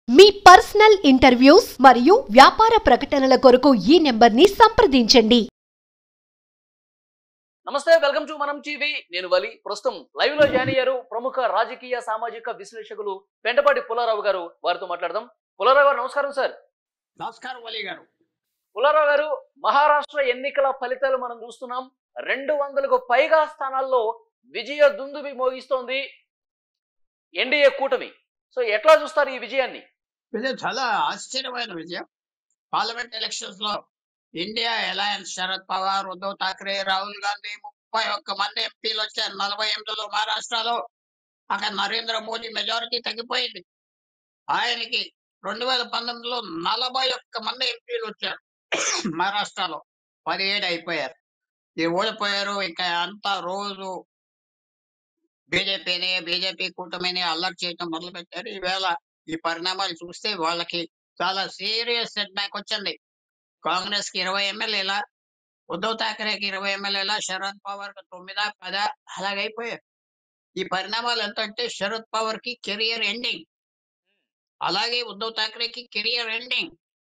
మీ personal interviews మరియు వ్యాపార ప్రకటనల కొరకు ఈ నెంబర్ని సంప్రదించండి నమస్తే వెల్కమ్ టు మనం టీవీ నేను వలి ప్రస్తుతం లైవ్ లో జాయిన్ అయ్యారు ప్రముఖ రాజకీయ సామాజిక విశ్లేషకులు పెంటపాటి పుల్లారావు గారు వారితో మాట్లాడదాం పుల్లారావు గారు నమస్కారం సార్ నమస్కారం వలి గారు పుల్లారావు గారు మహారాష్ట్ర ఎన్నికల ఫలితాలు మనం చూస్తున్నాం రెండు వందలకు పైగా స్థానాల్లో విజయ దుందుబి మోగిస్తోంది ఎన్డీఏ కూటమి సో ఎట్లా చూస్తారు ఈ విజయాన్ని విజయం చాలా ఆశ్చర్యమైన విజయం పార్లమెంట్ ఎలక్షన్స్ లో ఇండియా అలయన్స్ శరద్ పవార్ ఉద్ధవ్ ఠాక్రే రాహుల్ గాంధీ ముప్పై ఒక్క మంది ఎంపీలు వచ్చారు నలభై ఎనిమిదిలో మహారాష్ట్రలో అక్కడ నరేంద్ర మోదీ మెజారిటీ తగ్గిపోయింది ఆయనకి రెండు వేల పంతొమ్మిదిలో నలభై ఒక్క మంది ఎంపీలు వచ్చారు మహారాష్ట్రలో పదిహేడు అయిపోయారు ఈ ఓడిపోయారు ఇంకా అంతా రోజు బీజేపీని బీజేపీ కూటమిని అల్లరి చేయటం మొదలు పెట్టారు ఈవేళ ఈ పరిణామాలు చూస్తే వాళ్ళకి చాలా సీరియస్ సెట్ బ్యాక్ వచ్చింది కాంగ్రెస్ కి ఇరవై ఎమ్మెల్యేల ఉద్ధవ్ ఠాకరేకి ఇరవై ఎమ్మెల్యేల శరద్ పవార్ కి తొమ్మిదా పదా అలాగైపోయారు ఈ పరిణామాలు ఎంత అంటే శరద్ పవార్ కి కెరియర్ ఎండింగ్ అలాగే ఉద్ధవ్ ఠాకరేకి కెరియర్ ఎండింగ్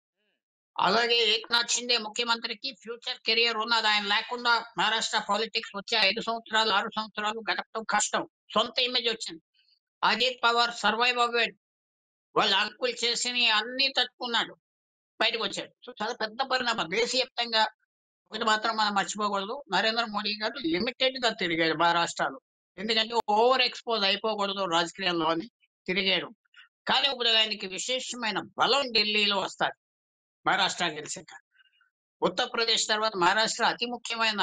అలాగే ఏక్నాథ్ షిండే ముఖ్యమంత్రికి ఫ్యూచర్ కెరియర్ ఉన్నది ఆయన లేకుండా మహారాష్ట్ర పాలిటిక్స్ వచ్చే ఐదు సంవత్సరాలు ఆరు సంవత్సరాలు గడపడం కష్టం సొంత ఇమేజ్ వచ్చింది అజిత్ పవార్ సర్వైవ్ అవ్వాడు వాళ్ళ అంకుల్ చేసిన అన్ని తట్టుకున్నాడు బయటకు వచ్చాడు సో చాలా పెద్ద పరిణామం దేశవ్యాప్తంగా ఒకటి మాత్రం మనం మర్చిపోకూడదు నరేంద్ర మోడీ గారు లిమిటెడ్ గా తిరిగాడు మహారాష్ట్రలో ఎందుకంటే ఓవర్ ఎక్స్పోజ్ అయిపోకూడదు రాజకీయాల్లో అని తిరిగాడు కానీ ఇప్పుడు ఆయనకి విశేషమైన బలం ఢిల్లీలో వస్తారు మహారాష్ట్ర గెలిచాక ఉత్తరప్రదేశ్ తర్వాత మహారాష్ట్ర అతి ముఖ్యమైన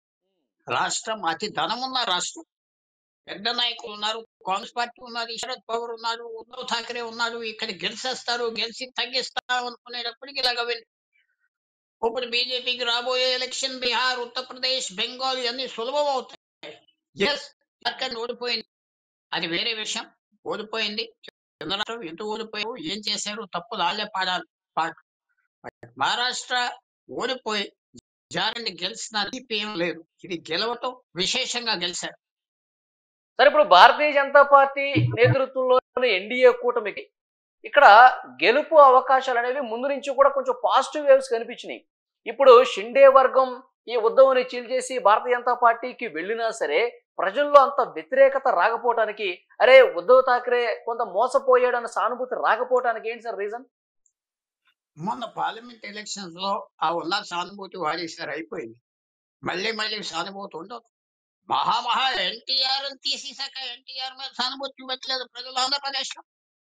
రాష్ట్రం అతి ధనమున్న రాష్ట్రం పెద్ద నాయకులు ఉన్నారు కాంగ్రెస్ పార్టీ ఉన్నది శరద్ పవార్ ఉన్నాడు ఉద్ధవ్ ఠాకరే ఉన్నాడు ఇక్కడ గెలిచేస్తారు గెలిచి తగ్గిస్తాం అనుకునేటప్పటికి ఇలాగ వెళ్ళి ఇప్పుడు బీజేపీకి రాబోయే ఎలక్షన్ బీహార్ ఉత్తరప్రదేశ్ బెంగాల్ ఇవన్నీ సులభం అవుతాయి ఎస్ జార్ఖండ్ ఓడిపోయింది అది వేరే విషయం ఓడిపోయింది చిన్న రాష్ట్రం ఎందుకు ఓడిపోయావు ఏం చేశారు తప్పు వాళ్ళే పాడాలి పాట మహారాష్ట్ర ఓడిపోయి జార్ఖండ్ గెలిచిన ఏం లేదు ఇది గెలవటం విశేషంగా గెలిచారు సరే ఇప్పుడు భారతీయ జనతా పార్టీ నేతృత్వంలోని ఎన్డీఏ కూటమికి ఇక్కడ గెలుపు అవకాశాలు అనేవి ముందు నుంచి కూడా కొంచెం పాజిటివ్ వేవ్స్ కనిపించినాయి ఇప్పుడు షిండే వర్గం ఈ ఉద్ధవ్ని చీల్చేసి భారతీయ జనతా పార్టీకి వెళ్ళినా సరే ప్రజల్లో అంత వ్యతిరేకత రాకపోవటానికి అరే ఉద్ధవ్ ఠాక్రే కొంత మోసపోయాడన్న సానుభూతి రాకపోవటానికి ఏంటి సార్ రీజన్ మొన్న పార్లమెంట్ ఎలక్షన్స్ లో ఆ ఉన్న సానుభూతి వాడేసారు అయిపోయింది మళ్ళీ మళ్ళీ సానుభూతి ఉండదు మహామహా ఎన్టీఆర్ తీసేసాక ఎన్టీఆర్ మీద సానుభూతి చూపెట్టలేదు ప్రజలు ఆంధ్రప్రదేశ్ లో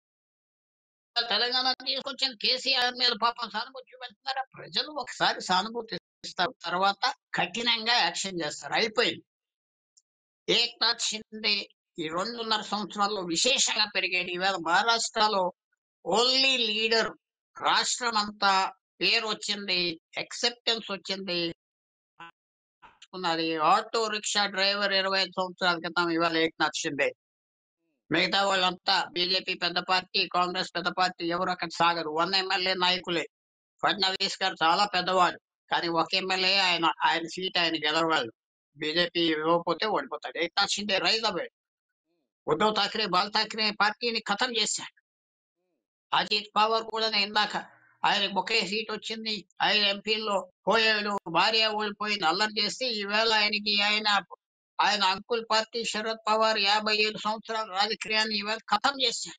తెలంగాణ తీసుకొచ్చిన కేసీఆర్ మీద పాపం సానుభూతి చూపెడుతున్నారా ప్రజలు ఒకసారి సానుభూతి ఇస్తారు తర్వాత కఠినంగా యాక్షన్ చేస్తారు అయిపోయింది ఏక్నాథ్ షిండే ఈ రెండున్నర సంవత్సరాల్లో విశేషంగా పెరిగాడు ఈవేళ మహారాష్ట్రలో ఓన్లీ లీడర్ రాష్ట్రం అంతా పేరు వచ్చింది ఎక్సెప్టెన్స్ వచ్చింది ఉన్నది ఆటో రిక్షా డ్రైవర్ ఇరవై ఐదు సంవత్సరాల క్రితం ఇవాళ ఏక్నాథ్ షిండే మిగతా వాళ్ళంతా బీజేపీ పెద్ద పార్టీ కాంగ్రెస్ పెద్ద పార్టీ ఎవరు అక్కడ సాగరు వన్ ఎమ్మెల్యే నాయకులే ఫడ్నవీస్ గారు చాలా పెద్దవాడు కానీ ఒక ఎమ్మెల్యే ఆయన ఆయన సీట్ ఆయన గెలవాలి బీజేపీ ఇవ్వకపోతే ఓడిపోతాడు ఏక్నాథ్ షిండే రైజ్ అవ్వాడు ఉద్ధవ్ ఠాక్రే బాల్ ఠాక్రే పార్టీని ఖతం చేశాడు అజిత్ పవార్ కూడా ఇందాక ఆయనకు ఒకే సీట్ వచ్చింది ఆయన ఎంపీల్లో పోయాడు భార్య ఓడిపోయింది అల్లరి చేస్తే ఈవేళ ఆయనకి ఆయన ఆయన అంకుల్ పార్టీ శరద్ పవార్ యాభై ఏడు సంవత్సరాల రాజకీయాన్ని ఈవేళ ఖతం చేశారు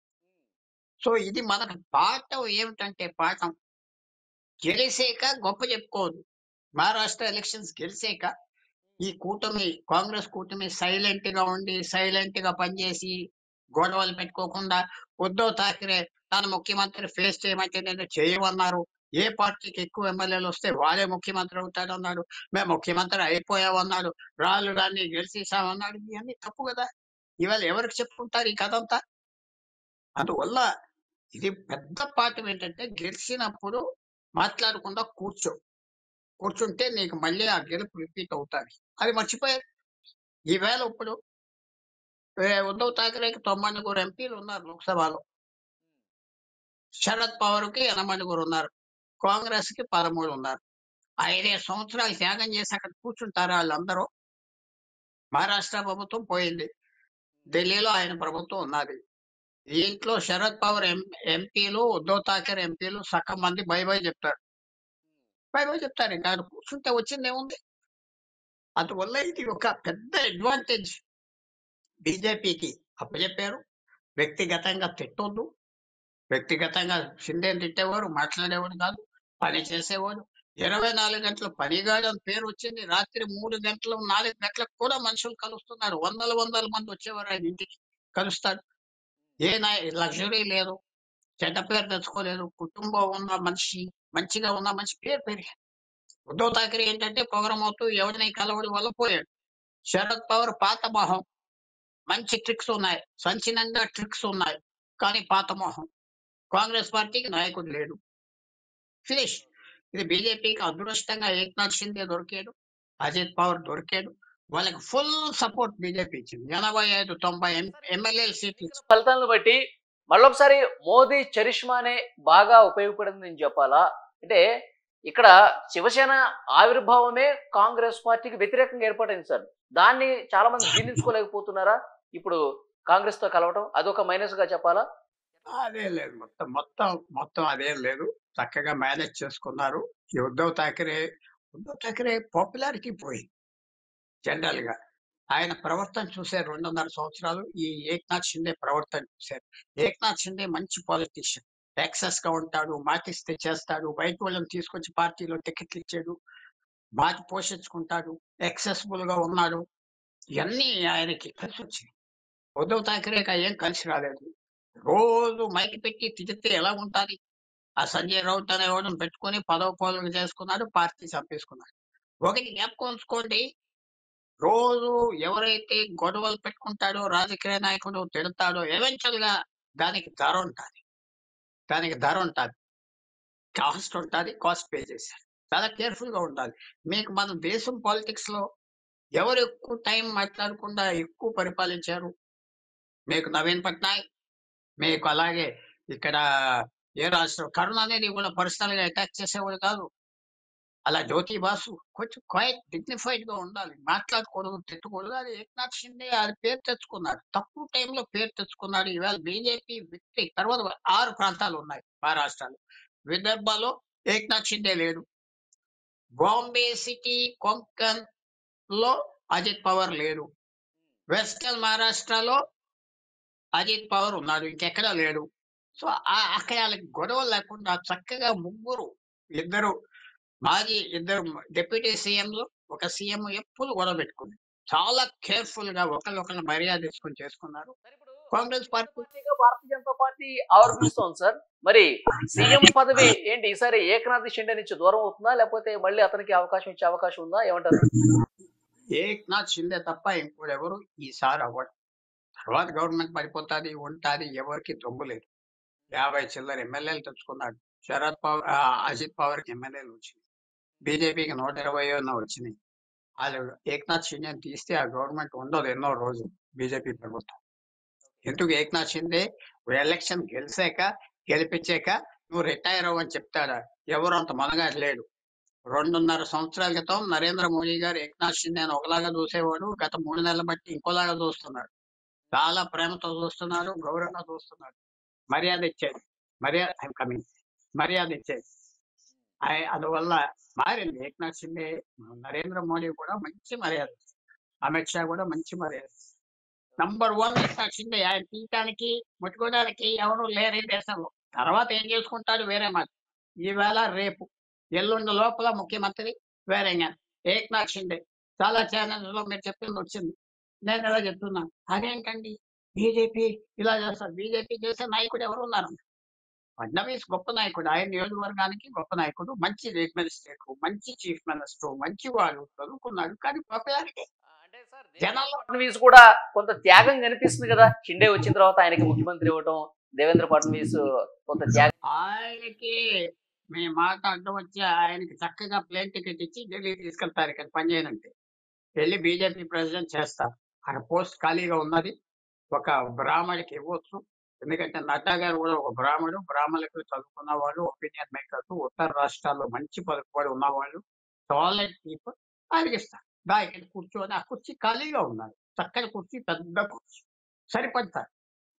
సో ఇది మనకు పాఠం ఏమిటంటే పాఠం గెలిసేక గొప్ప చెప్పుకోదు మహారాష్ట్ర ఎలక్షన్స్ గెలిసేక ఈ కూటమి కాంగ్రెస్ కూటమి సైలెంట్ గా ఉండి సైలెంట్ గా పనిచేసి గొడవలు పెట్టుకోకుండా ఉద్ధవ్ ఠాక్రే తన ముఖ్యమంత్రి ఫేస్ చేయమంటే నేను చేయమన్నారు ఏ పార్టీకి ఎక్కువ ఎమ్మెల్యేలు వస్తే వాళ్ళే ముఖ్యమంత్రి అవుతాడన్నాడు మేము ముఖ్యమంత్రి అయిపోయామన్నాడు రాళ్ళు దాన్ని గెలిచేసామన్నాడు ఇవన్నీ తప్పు కదా ఇవాళ ఎవరికి చెప్పుకుంటారు ఈ కథ అంతా అందువల్ల ఇది పెద్ద పాఠం ఏంటంటే గెలిచినప్పుడు మాట్లాడకుండా కూర్చో కూర్చుంటే నీకు మళ్ళీ ఆ గెలుపు రిపీట్ అవుతాది అది మర్చిపోయారు ఈవేళ ఇప్పుడు ఏ, ఉద్ధవ్ ఠాకరేకి తొంభై నలుగురు ఎంపీలు ఉన్నారు లోక్సభలో శరద్ పవార్ కి ఎనభై నలుగురు ఉన్నారు కాంగ్రెస్ కి పదమూడు ఉన్నారు ఐదే సంవత్సరాలు త్యాగం చేసి అక్కడ కూర్చుంటారు వాళ్ళందరూ మహారాష్ట్ర ప్రభుత్వం పోయింది ఢిల్లీలో ఆయన ప్రభుత్వం ఉన్నది దీంట్లో శరద్ పవార్ ఎం ఎంపీలు ఉద్ధవ్ ఠాకరే ఎంపీలు సగం మంది బై బై చెప్తారు బై బై చెప్తారు ఇంకా ఆయన కూర్చుంటే వచ్చింది ఏముంది అందువల్ల ఇది ఒక పెద్ద అడ్వాంటేజ్ బీజేపీకి అప్పచెప్పారు వ్యక్తిగతంగా తిట్టొద్దు వ్యక్తిగతంగా షిండేని తిట్టేవారు మాట్లాడేవాడు కాదు పని చేసేవాడు ఇరవై నాలుగు గంటలు పనిగాడు అని పేరు వచ్చింది రాత్రి మూడు గంటలు నాలుగు గంటలకు కూడా మనుషులు కలుస్తున్నారు వందల వందల మంది వచ్చేవారు ఆయన ఇంటికి కలుస్తాడు ఏ లగ్జరీ లేదు చెడ్డ పేరు తెచ్చుకోలేదు కుటుంబం ఉన్న మనిషి మంచిగా ఉన్న మనిషి పేరు పెరిగాడు ఉద్ధవ్ ఠాకరే ఏంటంటే పొగరమవుతూ ఎవరిని కలవడం వల్ల పోయాడు శరద్ పవార్ పాత మొహం మంచి ట్రిక్స్ ఉన్నాయి సంచలనంగా ట్రిక్స్ ఉన్నాయి కానీ పాత మొహం కాంగ్రెస్ పార్టీకి నాయకుడు లేడు ఫినిష్ ఇది బీజేపీకి అదృష్టంగా ఏక్నాథ్ షిందే దొరికాడు అజిత్ పవార్ దొరికాడు వాళ్ళకి ఫుల్ సపోర్ట్ బీజేపీ ఇచ్చింది ఎనభై ఐదు తొంభై ఎమ్మెల్యే సీట్లు ఇచ్చింది. ఫలితాలను బట్టి మళ్ళొకసారి మోదీ చరిష్మానే బాగా ఉపయోగపడింది నేను చెప్పాలా అంటే ఇక్కడ శివసేన ఆవిర్భావమే కాంగ్రెస్ పార్టీకి వ్యతిరేకంగా ఏర్పడింది సార్ దాన్ని చాలా మంది జీర్ణించుకోలేకపోతున్నారా ఇప్పుడు కాంగ్రెస్ తో కలవటం అదొక మైనస్ గా చెప్పాలా అదేం లేదు మొత్తం మొత్తం మొత్తం అదేం లేదు చక్కగా మేనేజ్ చేసుకున్నారు ఈ ఉద్ధవ్ ఠాకరే ఉద్ధవ్ ఠాకరే పాపులారిటీ పోయింది జనరల్ గా ఆయన ప్రవర్తన చూశారు రెండున్నర సంవత్సరాలు ఈ ఏక్నాథ్ షిండే ప్రవర్తన చూశారు ఏక్నాథ్ షిండే మంచి పాలిటీషియన్ యాక్సెస్ గా ఉంటాడు మాటిస్తే చేస్తాడు బయట వాళ్ళని తీసుకొచ్చి పార్టీలో టికెట్లు ఇచ్చాడు బాగా పోషించుకుంటాడు యాక్సెసిబుల్ గా ఉన్నాడు ఇవన్నీ ఆయనకి కలిసి వచ్చింది ఉద్ధవ్ ఠాకరేకి ఏం కలిసి రాలేదు రోజు మైకి పెట్టి తిరిగితే ఎలా ఉంటది ఆ సంజయ్ రౌత్ అనే వాడిని పెట్టుకొని పదవ పోలకు చేసుకున్నాడు పార్టీ చంపేసుకున్నాడు ఒకటి జ్ఞాపకం ఉంచుకోండి రోజు ఎవరైతే గొడవలు పెట్టుకుంటాడో రాజకీయ నాయకుడు తిడతాడో ఎవెన్చువల్ గా దానికి ధర ఉంటుంది దానికి ధర ఉంటుంది కాస్ట్ ఉంటుంది కాస్ట్ పే చేశారు చాలా కేర్ఫుల్ గా ఉండాలి మీకు మన దేశం పాలిటిక్స్ లో ఎవరు ఎక్కువ టైం మాట్లాడకుండా ఎక్కువ పరిపాలించారు మీకు నవీన్ పట్నాయక్ మీకు అలాగే ఇక్కడ ఏ రాష్ట్రం కరుణ అనేది కూడా పర్సనల్ గా అటాక్ చేసేవాడు కాదు అలా జ్యోతి బాసు కొంచెం క్వైట్ డిగ్నిఫైడ్ గా ఉండాలి మాట్లాడకూడదు తిట్టకూడదు అది ఏక్నాథ్ షిండే అది పేరు తెచ్చుకున్నాడు తక్కువ టైంలో పేరు తెచ్చుకున్నాడు ఇవాళ బీజేపీ విక్టరీ తర్వాత ఆరు ప్రాంతాలు ఉన్నాయి మహారాష్ట్రలో విదర్భలో ఏక్నాథ్ షిండే లేడు బాంబే సిటీ కొంకన్ లో అజిత్ పవార్ లేడు వెస్టర్న్ మహారాష్ట్రలో అజిత్ పవార్ ఉన్నాడు ఇంకెక్కడా లేడు సో ఆ- అక్కడ వాళ్ళకి గొడవ లేకుండా చక్కగా ముగ్గురు ఇద్దరు మాజీ ఇద్దరు డిప్యూటీ సీఎంలు ఒక సీఎం ఎప్పుడు గొడవ పెట్టుకుంది చాలా కేర్ఫుల్ గా ఒకరినొకరు మర్యాద తీసుకొని చేసుకున్నారు సార్ ఇప్పుడు కాంగ్రెస్ పార్టీ పార్టీగా భారతీయ జనతా పార్టీ ఆవిర్భిస్తోంది సార్ మరి సీఎం పదవి ఏంటి ఈసారి ఏకనాథ్ షిండే నుంచి దూరం అవుతుందా లేకపోతే మళ్ళీ అతనికి అవకాశం ఇచ్చే అవకాశం ఉందా ఏమంటారు ఏక్నాథ్ షిండే తప్ప ఇంకోడెవరు ఈసారి అవ్వడు తర్వాత గవర్నమెంట్ పడిపోతుంది ఉంటుంది ఎవరికి దొంగ లేదు యాభై చిల్లర ఎమ్మెల్యేలు తెచ్చుకున్నాడు శరద్ పవార్ ఆ, అజిత్ పవార్ కి ఎమ్మెల్యేలు వచ్చినాయి బీజేపీకి నూట ఇరవై వచ్చినాయి వాళ్ళు ఏక్నాథ్ షిండేని తీస్తే ఆ గవర్నమెంట్ ఉండదు ఎన్నో రోజులు బీజేపీ ప్రభుత్వం ఎందుకు ఏక్నాథ్ షిండే ఎలక్షన్ గెలిచాక గెలిపించాక నువ్వు రిటైర్ అవ్వని చెప్తాడా ఎవరు అంత మనగాడు లేడు రెండున్నర సంవత్సరాల క్రితం నరేంద్ర మోడీ గారు ఏక్నాథ్ షిండేని ఒకలాగా చూసేవాడు గత మూడు నెలల బట్టి ఇంకోలాగా చూస్తున్నాడు చాలా ప్రేమతో చూస్తున్నాడు గౌరవంగా చూస్తున్నాడు మర్యాద ఇచ్చేది మర్యాద ఐఎమ్ కమింగ్ మర్యాద ఇచ్చేది ఆయ- అందువల్ల మారింది ఏక్నాథ్ షిండే నరేంద్ర మోడీ కూడా మంచి మర్యాద ఇచ్చాడు. అమిత్ షా కూడా మంచి మర్యాద ఇచ్చాడు. నంబర్ వన్ ఏక్నాథ్ షిండే ఆయన తీయటానికి ముట్టుకోవడానికి ఎవరు లేరు ఈ దేశంలో తర్వాత ఏం చేసుకుంటాడు వేరే మాట ఈవేళ రేపు ఎల్లుండి లోపల ముఖ్యమంత్రి వేరే జ్ఞానం. ఏక్నాథ్ షిండే చాలా ఛానల్స్ లో మీరు చెప్పింది వచ్చింది నేను ఇలా చెప్తున్నాను అదేంటండి బీజేపీ ఇలా చేస్తారు బీజేపీ చేసే నాయకుడు ఎవరు ఉన్నారు ఫడ్నవీస్ గొప్ప నాయకుడు ఆయన నియోజకవర్గానికి గొప్ప నాయకుడు మంచి అడ్మినిస్ట్రేటర్ మంచి చీఫ్ మినిస్టర్ మంచి వాడు చదువుకున్నాడు కానీ పాపులారిటీ అంటే సార్ జనాల్లో- ఫడ్నవీస్ కూడా కొంత త్యాగం కనిపిస్తుంది కదా షిండే వచ్చిన తర్వాత ఆయనకి ముఖ్యమంత్రి ఇవ్వటం దేవేంద్ర ఫడ్నవీస్ కొంత త్యాగం ఆయనకి మీ మాట అడ్డం వచ్చి ఆయనకి చక్కగా ప్లేన్ టికెట్ ఇచ్చి ఢిల్లీ తీసుకెళ్తారు ఇక్కడ పనిచేయనంటే వెళ్ళి బీజేపీ ప్రెసిడెంట్ చేస్తారు అక్కడ పోస్ట్ ఖాళీగా ఉన్నది ఒక బ్రాహ్మడికి ఇవ్వచ్చు ఎందుకంటే నడ్డా గారు కూడా ఒక బ్రాహ్మడు బ్రాహ్మణులకు చదువుకున్న వాళ్ళు ఒపీనియన్ మేకర్స్ ఉత్తర రాష్ట్రాల్లో మంచి పలుకుబడి ఉన్నవాళ్ళు టాలెంట్ పీపుల్ ఆయనకి ఇస్తారు దా ఇక్కడ కూర్చొని ఆ కుర్చీ ఖాళీగా ఉన్నది చక్కని కుర్చీ పెద్ద కుర్చీ సరిపడతారు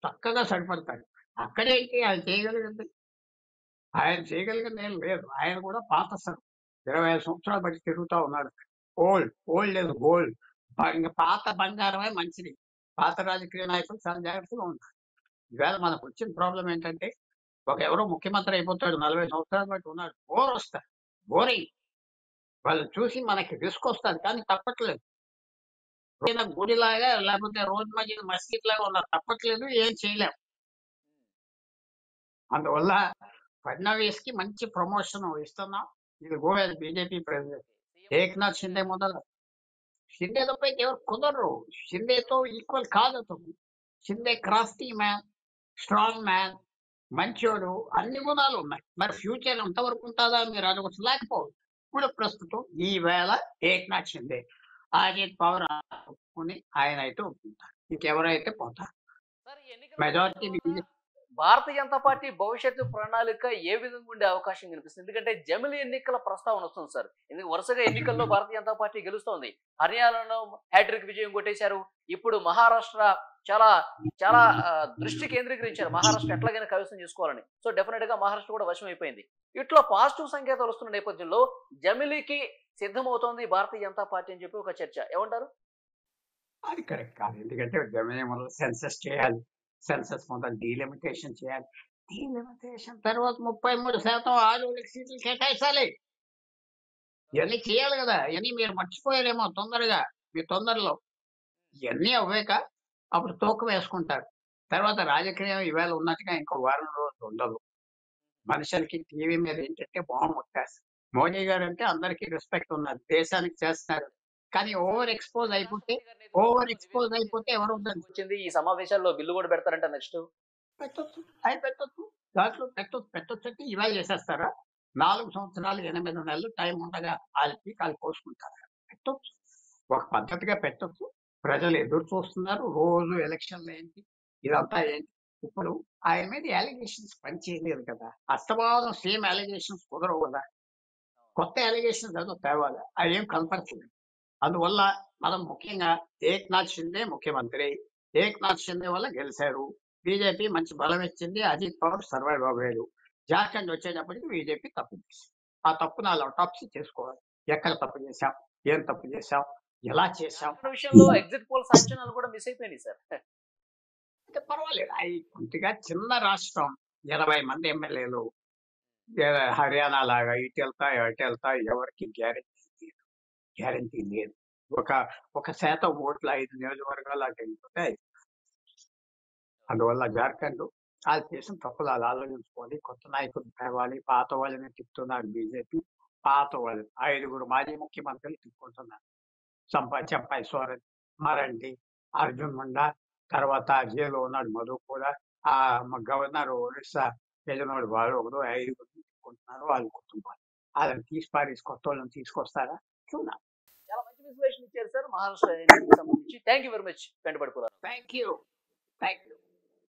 చక్కగా సరిపడతాడు అక్కడేంటి ఆయన చేయగలిగింది ఆయన చేయగలిగింది ఏం లేదు ఆయన కూడా పాత సార్ ఇరవై ఐదు సంవత్సరాలు బట్టి తిరుగుతూ ఉన్నాడు ఓల్డ్ ఓల్డ్ లేదు గోల్డ్ ఇంకా పాత బంగారమే మంచిది పాత రాజకీయ నాయకులు చాలా జాగ్రత్తగా ఉంటారు ఈవేళ మనకు వచ్చిన ప్రాబ్లం ఏంటంటే ఒక ఎవరో ముఖ్యమంత్రి అయిపోతాడు నలభై సంవత్సరాలు బట్టి ఉన్నాడు బోర్ వస్తాడు బోరింగ్ వాళ్ళు చూసి మనకి రిస్క్ వస్తుంది కానీ తప్పట్లేదు ఏదైనా గుడిలాగా లేకపోతే రోజు మధ్య మసీద్ లాగా ఉన్నారు తప్పట్లేదు ఏం చేయలేం అందువల్ల ఫడ్నవీస్ కి మంచి ప్రమోషన్ ఇస్తున్నాం ఇది గోవా బీజేపీ ప్రెసిడెంట్ ఏక్నాథ్ షిండే మొదలు షిండేతో పైకి ఎవరు కుదరరు షిండేతో ఈక్వల్ కాదు అతను షిండే క్రాస్టీ మ్యాన్ స్ట్రాంగ్ మ్యాన్ మంచోడు అన్ని గుణాలు ఉన్నాయి మరి ఫ్యూచర్ ఎంతవరకు ఉంటుందా మీరు అడగచ్చు లేకపోవచ్చు ఇప్పుడు ప్రస్తుతం ఈ వేళ ఏక్నాథ్ షిండే అజిత్ పవర్ ఒప్పుకుని ఆయన అయితే ఒప్పుకుంటారు ఇంకెవరైతే పోతారు సార్ ఈ ఎన్నికల మెజారిటీ తర్వాత భారతీయ జనతా పార్టీ భవిష్యత్తు ప్రణాళిక ఏ విధంగా ఉండే అవకాశం కనిపిస్తుంది ఎందుకంటే జమిలి ఎన్నికల ప్రస్తావన వస్తుంది సార్ ఎందుకు వరుసగా ఎన్నికల్లో భారతీయ జనతా పార్టీ గెలుస్తోంది హర్యానాలో హ్యాట్రిక్ విజయం కొట్టేశారు ఇప్పుడు మహారాష్ట్ర చాలా చాలా ఆ, దృష్టి కేంద్రీకరించారు మహారాష్ట్ర ఎట్లాగైనా కైవసం చేసుకోవాలని సో డెఫినెట్ గా మహారాష్ట్ర కూడా వశం అయిపోయింది ఇట్లా పాజిటివ్ సంకేతాలు వస్తున్న నేపథ్యంలో జమిలీకి సిద్ధమవుతోంది భారతీయ జనతా పార్టీ అని చెప్పి ఒక చర్చ ఏమంటారు అది కరెక్ట్ కాదు ఎందుకంటే జమీన్ మొదలు సెన్సస్ చేయాలి సెన్సస్ మొదలు డీలిమిటేషన్ చేయాలి డీలిమిటేషన్ తర్వాత ముప్పై మూడు శాతం ఆరుగురికి సీట్లు కేటాయించాలి ఇవన్నీ చేయాలి కదా ఇవన్నీ మీరు మర్చిపోయారేమో తొందరగా మీ తొందరలో ఇవన్నీ అవ్వాక అప్పుడు తూకం వేసుకుంటారు తర్వాత రాజకీయం ఈవేళ ఉన్నట్టుగా ఇంకో వారం రోజులు ఉండదు మనుషులకి టీవీ మీద ఏంటంటే బాంబు ముట్టేస్తారు మోడీ గారు అంటే అందరికీ రెస్పెక్ట్ ఉన్నది దేశానికి చేస్తున్నారు కానీ ఓవర్ ఎక్స్పోజ్ అయిపోతే ఓవర్ ఎక్స్పోజ్ అయిపోతే ఎవరు ఉందండి వచ్చింది ఈ సమావేశాల్లో బిల్లు కూడా పెడతారంట నెక్స్ట్ పెట్టొచ్చు అవి పెట్టొచ్చు దాంట్లో పెట్టొచ్చు పెట్టొచ్చు అంటే ఇవాళ చేసేస్తారా నాలుగు సంవత్సరాలు ఎనిమిది నెలలు టైం ఉండగా వాళ్ళకి వాళ్ళు పోసుకుంటారా పెట్టొచ్చు ఒక పద్ధతిగా పెట్టొచ్చు ప్రజలు ఎదురు చూస్తున్నారు రోజు ఎలక్షన్లు ఏంటి ఇదంతా ఏంటి ఇప్పుడు ఆయన మీద అలిగేషన్స్ పని చేయలేదు కదా అస్తమానం సేమ్ అలిగేషన్స్ కుదరవు కదా కొత్త అలిగేషన్స్ ఏదో తేవాలి అవి ఏం కనపరచలేదు అందువల్ల మనం ముఖ్యంగా ఏక్నాథ్ షిండే ముఖ్యమంత్రి ఏక్నాథ్ షిండే వల్ల గెలిచారు బీజేపీ మంచి బలం ఇచ్చింది అజిత్ పవార్ సర్వైవ్ అవ్వారు జార్ఖండ్ వచ్చేటప్పటికి బీజేపీ తప్పు చేసింది ఆ తప్పు నాలుగు అటాప్సీ చేసుకోవాలి ఎక్కడ తప్పు చేశాం ఏం తప్పు చేశాం ఎలా చేశాం జార్ఖండ్ విషయంలో ఎగ్జిట్ పోల్స్ అంచనాలు కూడా మిస్ అయిపోయినాయి సార్ అంటే పర్వాలేదు అవి కొద్దిగా చిన్న రాష్ట్రం ఎనభై మంది ఎమ్మెల్యేలు హర్యానా లాగా ఇటు వెళ్తా అటు వెళ్తా ఎవరికి గ్యారెంటీ లేదు గ్యారెంటీ లేదు ఒక ఒక శాతం ఓట్ల ఐదు నియోజకవర్గాలు అటు వెళ్ళిపోతే అయిపోతుంది. అందువల్ల జార్ఖండ్ వాళ్ళు చేసిన తప్పులు వాళ్ళు ఆలోచించుకోవాలి కొత్త నాయకులు తేవాలి పాత వాళ్ళని తిప్పుతున్నారు బీజేపీ పాత వాళ్ళు ఐదుగురు మాజీ ముఖ్యమంత్రులు తిప్పుకుంటున్నారు చంపా చంపాయి సోరెన్ మరండి అర్జున్ ముండా తర్వాత జైల్లో ఉన్నాడు మధు కూడా ఆ మ- గవర్నర్ ఒరిస్సా యజమానుడు వాళ్ళు ఒకడు ఐదుగురు తిప్పుకుంటున్నారు వాళ్ళు కుటుంబాలు వాళ్ళని తీసి పారేసి కొత్త వాళ్ళని తీసుకొస్తారా చూద్దాం చాలా మంచి విశ్లేషణ ఇచ్చారు సార్ మహారాష్ట్ర ఎన్నికలకు సంబంధించి థ్యాంక్ యూ వెరీ మచ్ వెంటబడి థ్యాంక్ యూ థ్యాంక్ యూ